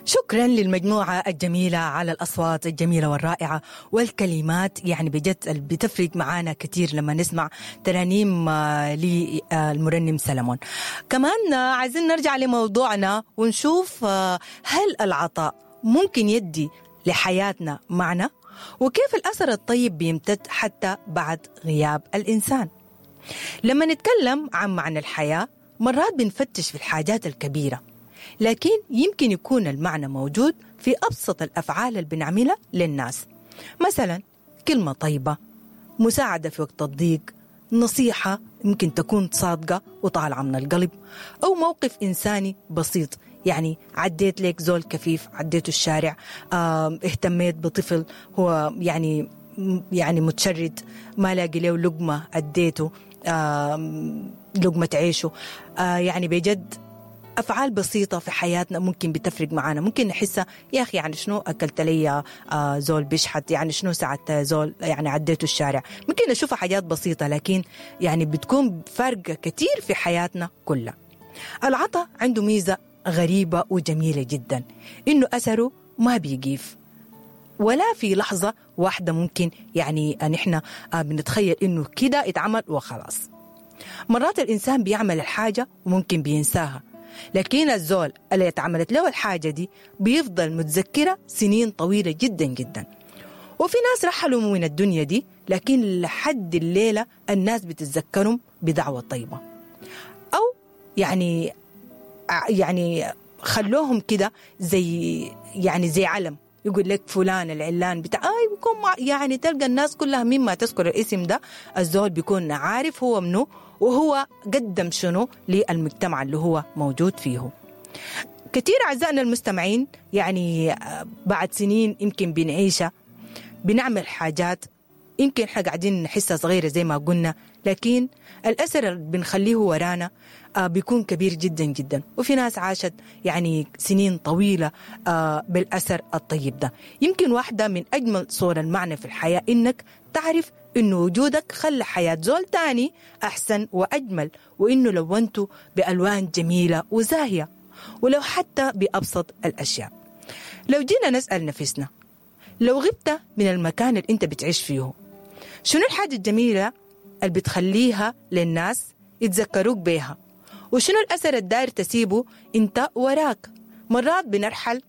شكرا للمجموعة الجميلة على الأصوات الجميلة والرائعة والكلمات يعني بجد بتفرق معانا كثير لما نسمع ترانيم آه، للمرنم سلمون كمان آه، عايزين نرجع لموضوعنا ونشوف آه، هل العطاء ممكن يدي لحياتنا معنى وكيف الأثر الطيب بيمتد حتى بعد غياب الإنسان لما نتكلم عن معنى الحياة مرات بنفتش في الحاجات الكبيرة لكن يمكن يكون المعنى موجود في أبسط الأفعال اللي بنعملها للناس مثلا كلمة طيبة مساعدة في وقت الضيق نصيحة يمكن تكون صادقة وطالعة من القلب أو موقف إنساني بسيط يعني عديت لك زول كفيف عديته الشارع آه، اهتميت بطفل هو يعني يعني متشرد ما لاقي له لقمة أديته آه، لقمة عيشه آه، يعني بجد افعال بسيطه في حياتنا ممكن بتفرق معانا ممكن نحسها يا اخي يعني شنو اكلت لي آه زول بيشحت يعني شنو ساعدت زول يعني عديته الشارع ممكن نشوفها حاجات بسيطه لكن يعني بتكون فارقه كثير في حياتنا كلها العطاء عنده ميزه غريبه وجميله جدا انه اثره ما بيجيف ولا في لحظة واحدة ممكن يعني نحن بنتخيل إنه كده اتعمل وخلاص مرات الإنسان بيعمل الحاجة وممكن بينساها لكن الزول اللي اتعملت له الحاجة دي بيفضل متذكرة سنين طويلة جدا جدا وفي ناس رحلوا من الدنيا دي لكن لحد الليلة الناس بتتذكرهم بدعوة طيبة أو يعني يعني خلوهم كده زي يعني زي علم يقول لك فلان العلان بتاع اي بيكون يعني تلقى الناس كلها مما تذكر الاسم ده الزول بيكون عارف هو منه وهو قدم شنو للمجتمع اللي هو موجود فيه كثير أعزائنا المستمعين يعني بعد سنين يمكن بنعيشها بنعمل حاجات يمكن احنا قاعدين نحسها صغيرة زي ما قلنا لكن الأثر اللي بنخليه ورانا آه بيكون كبير جدا جدا وفي ناس عاشت يعني سنين طويلة آه بالأثر الطيب ده يمكن واحدة من أجمل صور المعنى في الحياة إنك تعرف إنه وجودك خلى حياة زول تاني أحسن وأجمل وإنه لونته بألوان جميلة وزاهية ولو حتى بأبسط الأشياء لو جينا نسأل نفسنا لو غبت من المكان اللي أنت بتعيش فيه شنو الحاجة الجميلة اللي بتخليها للناس يتذكروك بيها وشنو الأثر الداير تسيبه أنت وراك مرات بنرحل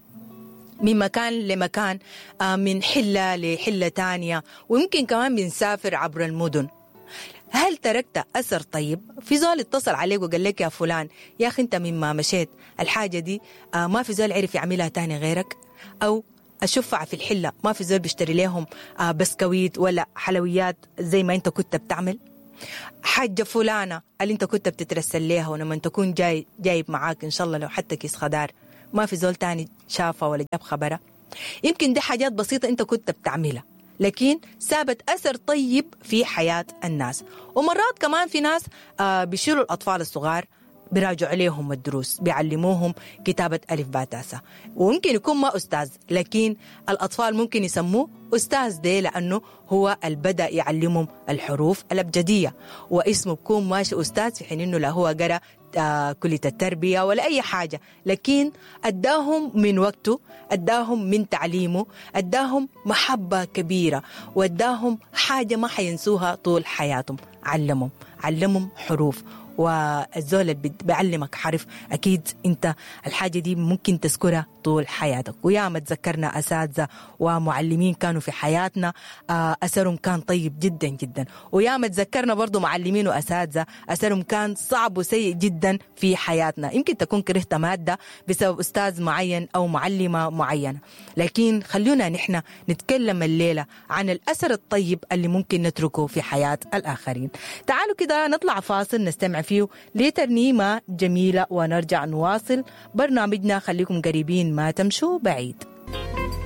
من مكان لمكان من حلة لحلة تانية ويمكن كمان بنسافر عبر المدن هل تركت أثر طيب؟ في زول اتصل عليك وقال لك يا فلان يا أخي أنت مما مشيت الحاجة دي ما في زول عرف يعملها تاني غيرك أو الشفع في الحلة ما في زول بيشتري لهم بسكويت ولا حلويات زي ما أنت كنت بتعمل حاجة فلانة اللي أنت كنت بتترسل ليها ولما تكون جاي جايب معاك إن شاء الله لو حتى كيس خضار ما في زول تاني شافها ولا جاب خبرها يمكن دي حاجات بسيطة أنت كنت بتعملها لكن سابت أثر طيب في حياة الناس ومرات كمان في ناس آه بيشيلوا الأطفال الصغار بيراجعوا عليهم الدروس بيعلموهم كتابة ألف باتاسة وممكن يكون ما أستاذ لكن الأطفال ممكن يسموه أستاذ ده لأنه هو اللي بدأ يعلمهم الحروف الأبجدية واسمه بكون ماشي أستاذ في حين إنه لا هو قرأ آه كلية التربية ولا أي حاجة لكن أداهم من وقته أداهم من تعليمه أداهم محبة كبيرة وأداهم حاجة ما حينسوها طول حياتهم علمهم علمهم حروف والزول اللي بيعلمك حرف اكيد انت الحاجه دي ممكن تذكرها طول حياتك ويا ما تذكرنا اساتذه ومعلمين كانوا في حياتنا اثرهم كان طيب جدا جدا ويا ما تذكرنا برضو معلمين واساتذه اثرهم كان صعب وسيء جدا في حياتنا يمكن تكون كرهت ماده بسبب استاذ معين او معلمه معينه لكن خلونا نحن نتكلم الليله عن الاثر الطيب اللي ممكن نتركه في حياه الاخرين تعالوا كده نطلع فاصل نستمع فيه لترنيمة جميلة ونرجع نواصل برنامجنا خليكم قريبين ما تمشوا بعيد